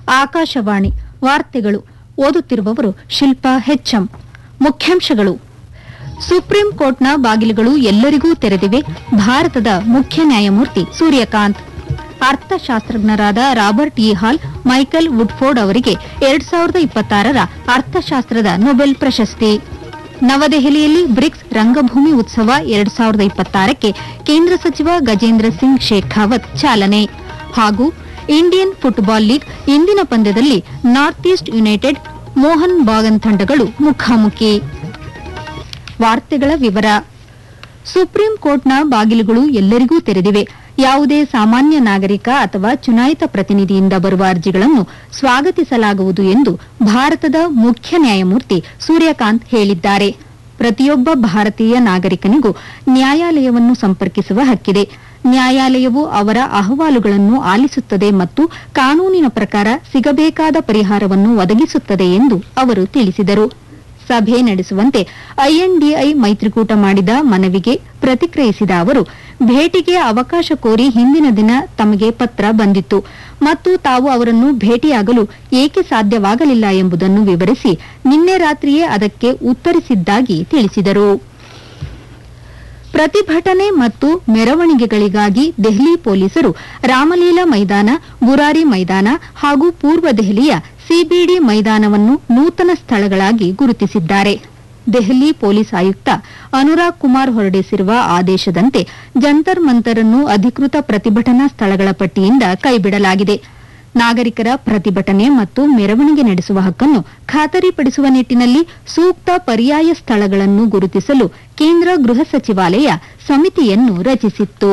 ಆಕಾಶವಾಣಿ ವಾರ್ತೆಗಳು ಓದುತ್ತಿರುವವರು ಶಿಲ್ಪಾ ಹೆಚ್ಎಂ ಮುಖ್ಯಾಂಶಗಳು ಸುಪ್ರೀಂ ಕೋರ್ಟ್ನ ಬಾಗಿಲುಗಳು ಎಲ್ಲರಿಗೂ ತೆರೆದಿವೆ ಭಾರತದ ಮುಖ್ಯ ನ್ಯಾಯಮೂರ್ತಿ ಸೂರ್ಯಕಾಂತ್ ಅರ್ಥಶಾಸ್ತ್ರಜ್ಞರಾದ Robert E Hall Michael Woodford ಅವರಿಗೆ ಎರಡ್ ಸಾವಿರದ ಇಪ್ಪತ್ತಾರರ ಅರ್ಥಶಾಸ್ತ್ರದ ನೊಬೆಲ್ ಪ್ರಶಸ್ತಿ ನವದೆಹಲಿಯಲ್ಲಿ ಬ್ರಿಕ್ಸ್ ರಂಗಭೂಮಿ ಉತ್ಸವ ಎರಡ್ ಸಾವಿರದ ಇಪ್ಪತ್ತಾರಕ್ಕೆ ಕೇಂದ್ರ ಸಚಿವ ಗಜೇಂದ್ರ ಸಿಂಗ್ ಶೇಖಾವತ್ ಚಾಲನೆ ಹಾಗೂ ಇಂಡಿಯನ್ ಫುಟ್ಬಾಲ್ ಲೀಗ್ ಇಂದಿನ ಪಂದ್ಯದಲ್ಲಿ North East United Mohun Bagan ತಂಡಗಳು ಮುಖಾಮುಖಿ ವಾರ್ತೆಗಳ ವಿವರ ಸುಪ್ರೀಂ ಕೋರ್ಟ್ನ ಬಾಗಿಲುಗಳು ಎಲ್ಲರಿಗೂ ತೆರೆದಿವೆ ಯಾವುದೇ ಸಾಮಾನ್ಯ ನಾಗರಿಕ ಅಥವಾ ಚುನಾಯಿತ ಪ್ರತಿನಿಧಿಯಿಂದ ಬರುವ ಅರ್ಜಿಗಳನ್ನು ಸ್ವಾಗತಿಸಲಾಗುವುದು ಎಂದು ಭಾರತದ ಮುಖ್ಯ ನ್ಯಾಯಮೂರ್ತಿ ಸೂರ್ಯಕಾಂತ್ ಹೇಳಿದ್ದಾರೆ ಪ್ರತಿಯೊಬ್ಬ ಭಾರತೀಯ ನಾಗರಿಕನಿಗೂ ನ್ಯಾಯಾಲಯವನ್ನು ಸಂಪರ್ಕಿಸುವ ಹಕ್ಕಿದೆ ನ್ಯಾಯಾಲಯವು ಅವರ ಅಹವಾಲುಗಳನ್ನು ಆಲಿಸುತ್ತದೆ ಮತ್ತು ಕಾನೂನಿನ ಪ್ರಕಾರ ಸಿಗಬೇಕಾದ ಪರಿಹಾರವನ್ನು ಒದಗಿಸುತ್ತದೆ ಎಂದು ಅವರು ತಿಳಿಸಿದರು ಸಭೆ ನಡೆಸುವಂತೆ ಐಎನ್ಡಿಐ ಮೈತ್ರಿಕೂಟ ಮಾಡಿದ ಮನವಿಗೆ ಪ್ರತಿಕ್ರಿಯಿಸಿದ ಅವರು ಭೇಟಿಗೆ ಅವಕಾಶ ಕೋರಿ ಹಿಂದಿನ ದಿನ ತಮಗೆ ಪತ್ರ ಬಂದಿತ್ತು ಮತ್ತು ತಾವು ಅವರನ್ನು ಭೇಟಿಯಾಗಲು ಏಕೆ ಸಾಧ್ಯವಾಗಲಿಲ್ಲ ಎಂಬುದನ್ನು ವಿವರಿಸಿ ನಿನ್ನೆ ರಾತ್ರಿಯೇ ಅದಕ್ಕೆ ಉತ್ತರಿಸಿದ್ದಾಗಿ ತಿಳಿಸಿದರು ಪ್ರತಿಭಟನೆ ಮತ್ತು ಮೆರವಣಿಗೆಗಳಿಗಾಗಿ ದೆಹಲಿ ಪೊಲೀಸರು ರಾಮಲೀಲಾ ಮೈದಾನ ಬುರಾರಿ ಮೈದಾನ ಹಾಗೂ ಪೂರ್ವ ದೆಹಲಿಯ ಸಿಬಿಡಿ ಮೈದಾನವನ್ನು ನೂತನ ಸ್ಥಳಗಳಾಗಿ ಗುರುತಿಸಿದ್ದಾರೆ ದೆಹಲಿ ಪೊಲೀಸ್ ಆಯುಕ್ತ ಅನುರಾಗ್ ಕುಮಾರ್ ಹೊರಡಿಸಿರುವ ಆದೇಶದಂತೆ ಜಂತರ್ ಮಂತರ್ ಅನ್ನು ಅಧಿಕೃತ ಪ್ರತಿಭಟನಾ ಸ್ಥಳಗಳ ಪಟ್ಟಿಯಿಂದ ಕೈಬಿಡಲಾಗಿದೆ ನಾಗರಿಕರ ಪ್ರತಿಭಟನೆ ಮತ್ತು ಮೆರವಣಿಗೆ ನಡೆಸುವ ಹಕ್ಕನ್ನು ಖಾತರಿಪಡಿಸುವ ನಿಟ್ಟಿನಲ್ಲಿ ಸೂಕ್ತ ಪರ್ಯಾಯ ಸ್ಥಳಗಳನ್ನು ಗುರುತಿಸಲು ಕೇಂದ್ರ ಗೃಹ ಸಚಿವಾಲಯ ಸಮಿತಿಯನ್ನು ರಚಿಸಿತ್ತು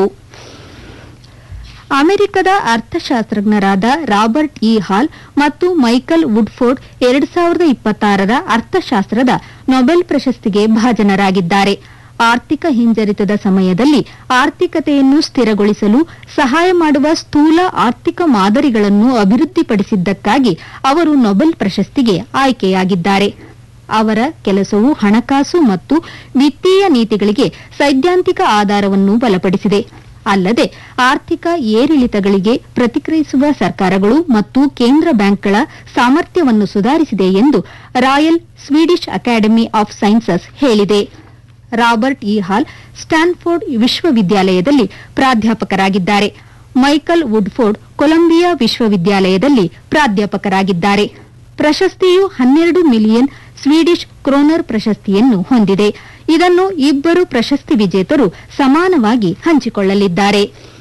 ಅಮೆರಿಕದ ಅರ್ಥಶಾಸ್ತ್ರಜ್ಞರಾದ ರಾಬರ್ಟ್ ಇ ಹಾಲ್ ಮತ್ತು ಮೈಕಲ್ ವುಡ್ಫೋರ್ಡ್ ಎರಡ್ ಸಾವಿರದ ಇಪ್ಪತ್ತಾರರ ಅರ್ಥಶಾಸ್ತ್ರದ ನೊಬೆಲ್ ಪ್ರಶಸ್ತಿಗೆ ಭಾಜನರಾಗಿದ್ದಾರೆ ಆರ್ಥಿಕ ಹಿಂಜರಿತದ ಸಮಯದಲ್ಲಿ ಆರ್ಥಿಕತೆಯನ್ನು ಸ್ಥಿರಗೊಳಿಸಲು ಸಹಾಯ ಮಾಡುವ ಸ್ಥೂಲ ಆರ್ಥಿಕ ಮಾದರಿಗಳನ್ನು ಅಭಿವೃದ್ಧಿಪಡಿಸಿದ್ದಕ್ಕಾಗಿ ಅವರು ನೊಬೆಲ್ ಪ್ರಶಸ್ತಿಗೆ ಆಯ್ಕೆಯಾಗಿದ್ದಾರೆ ಅವರ ಕೆಲಸವು ಹಣಕಾಸು ಮತ್ತು ವಿತ್ತೀಯ ನೀತಿಗಳಿಗೆ ಸೈದ್ಧಾಂತಿಕ ಆಧಾರವನ್ನು ಬಲಪಡಿಸಿದೆ ಅಲ್ಲದೆ ಆರ್ಥಿಕ ಏರಿಳಿತಗಳಿಗೆ ಪ್ರತಿಕ್ರಿಯಿಸುವ ಸರ್ಕಾರಗಳು ಮತ್ತು ಕೇಂದ್ರ ಬ್ಯಾಂಕ್ಗಳ ಸಾಮರ್ಥ್ಯವನ್ನು ಸುಧಾರಿಸಿದೆ ಎಂದು Royal Swedish Academy of Sciences ಹೇಳಿದೆ ರಾಬರ್ಟ್ ಇ ಹಾಲ್ ಸ್ಟ್ಯಾನ್ಫೋರ್ಡ್ ವಿಶ್ವವಿದ್ಯಾಲಯದಲ್ಲಿ ಪ್ರಾಧ್ಯಾಪಕರಾಗಿದ್ದಾರೆ ಮೈಕಲ್ ವುಡ್ಫೋರ್ಡ್ ಕೊಲಂಬಿಯಾ ವಿಶ್ವವಿದ್ಯಾಲಯದಲ್ಲಿ ಪ್ರಾಧ್ಯಾಪಕರಾಗಿದ್ದಾರೆ ಪ್ರಶಸ್ತಿಯು ಹನ್ನೆರಡು ಮಿಲಿಯನ್ ಸ್ವೀಡಿಷ್ ಕ್ರೋನರ್ ಪ್ರಶಸ್ತಿಯನ್ನು ಹೊಂದಿದೆ ಇದನ್ನು ಇಬ್ಬರು ಪ್ರಶಸ್ತಿ ವಿಜೇತರು ಸಮಾನವಾಗಿ ಹಂಚಿಕೊಳ್ಳಲಿದ್ದಾರೆ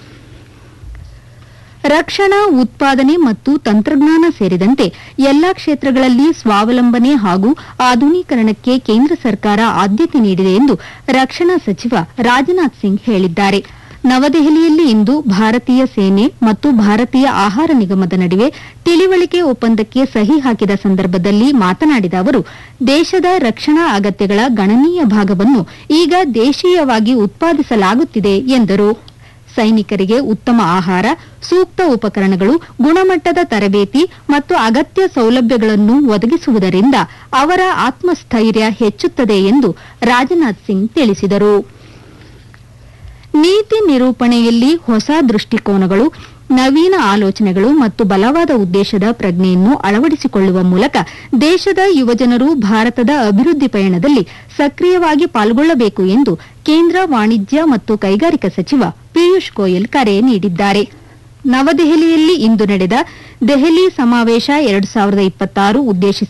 ರಕ್ಷಣಾ ಉತ್ಪಾದನೆ ಮತ್ತು ತಂತ್ರಜ್ಞಾನ ಸೇರಿದಂತೆ ಎಲ್ಲಾ ಕ್ಷೇತ್ರಗಳಲ್ಲಿ ಸ್ವಾವಲಂಬನೆ ಹಾಗೂ ಆಧುನೀಕರಣಕ್ಕೆ ಕೇಂದ್ರ ಸರ್ಕಾರ ಆದ್ಯತೆ ನೀಡಿದೆ ಎಂದು ರಕ್ಷಣಾ ಸಚಿವ ರಾಜನಾಥ್ ಸಿಂಗ್ ಹೇಳಿದ್ದಾರೆ ನವದೆಹಲಿಯಲ್ಲಿ ಇಂದು ಭಾರತೀಯ ಸೇನೆ ಮತ್ತು ಭಾರತೀಯ ಆಹಾರ ನಿಗಮದ ನಡುವೆ ತಿಳಿವಳಿಕೆ ಒಪ್ಪಂದಕ್ಕೆ ಸಹಿ ಹಾಕಿದ ಸಂದರ್ಭದಲ್ಲಿ ಮಾತನಾಡಿದ ಅವರು ದೇಶದ ರಕ್ಷಣಾ ಅಗತ್ಯಗಳ ಗಣನೀಯ ಭಾಗವನ್ನು ಈಗ ದೇಶೀಯವಾಗಿ ಉತ್ಪಾದಿಸಲಾಗುತ್ತಿದೆ ಎಂದರು ಸೈನಿಕರಿಗೆ ಉತ್ತಮ ಆಹಾರ ಸೂಕ್ತ ಉಪಕರಣಗಳು ಗುಣಮಟ್ಟದ ತರಬೇತಿ ಮತ್ತು ಅಗತ್ಯ ಸೌಲಭ್ಯಗಳನ್ನು ಒದಗಿಸುವುದರಿಂದ ಅವರ ಆತ್ಮಸ್ಥೈರ್ಯ ಹೆಚ್ಚುತ್ತದೆ ಎಂದು ರಾಜನಾಥ್ ಸಿಂಗ್ ತಿಳಿಸಿದರು ನೀತಿ ನಿರೂಪಣೆಯಲ್ಲಿ ಹೊಸ ದೃಷ್ಟಿಕೋನಗಳು ನವೀನ ಆಲೋಚನೆಗಳು ಮತ್ತು ಬಲವಾದ ಉದ್ದೇಶದ ಪ್ರಜ್ಞೆಯನ್ನು ಅಳವಡಿಸಿಕೊಳ್ಳುವ ಮೂಲಕ ದೇಶದ ಯುವಜನರು ಭಾರತದ ಅಭಿವೃದ್ಧಿ ಪಯಣದಲ್ಲಿ ಸಕ್ರಿಯವಾಗಿ ಪಾಲ್ಗೊಳ್ಳಬೇಕು ಎಂದು ಕೇಂದ್ರ ವಾಣಿಜ್ಯ ಮತ್ತು ಕೈಗಾರಿಕಾ ಸಚಿವ ಪಿಯೂಷ್ ಗೋಯಲ್ ಕರೆ ನೀಡಿದ್ದಾರೆ ನವದೆಹಲಿಯಲ್ಲಿ ಇಂದು ನಡೆದ ದೆಹಲಿ ಸಮಾವೇಶ ಎರಡು ಸಾವಿರದ ಇಪ್ಪತ್ತಾರು ಉದ್ದೇಶಿಸಿ